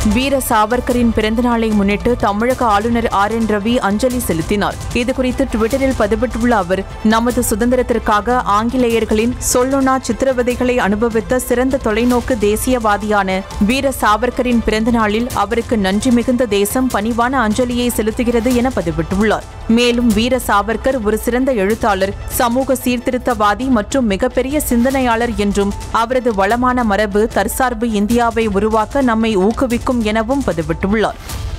வீர சாவர்கரின் பிறந்தநாளை முன்னிட்டு தமிழக ஆளுநர் ஆர் என் ரவி அஞ்சலி செலுத்தினார் இதுகுறித்து டுவிட்டரில் பதிவிட்டுள்ள அவர் நமது சுதந்திரத்திற்காக ஆங்கிலேயர்களின் சொல்லுனா சித்திரவதைகளை அனுபவித்த சிறந்த தொலைநோக்கு தேசியவாதியான வீர சாவர்கரின் பிறந்த நாளில் அவருக்கு நன்றி மிகுந்த தேசம் பணிவான அஞ்சலியை செலுத்துகிறது என பதிவிட்டுள்ளார் மேலும் வீர சாவர்கர் ஒரு சிறந்த எழுத்தாளர் சமூக சீர்திருத்தவாதி மற்றும் மிகப்பெரிய சிந்தனையாளர் என்றும் அவரது வளமான மரபு தற்சார்பு இந்தியாவை உருவாக்க நம்மை ஊக்குவிக்கும் எனவும் பதிவிட்டுள்ளார்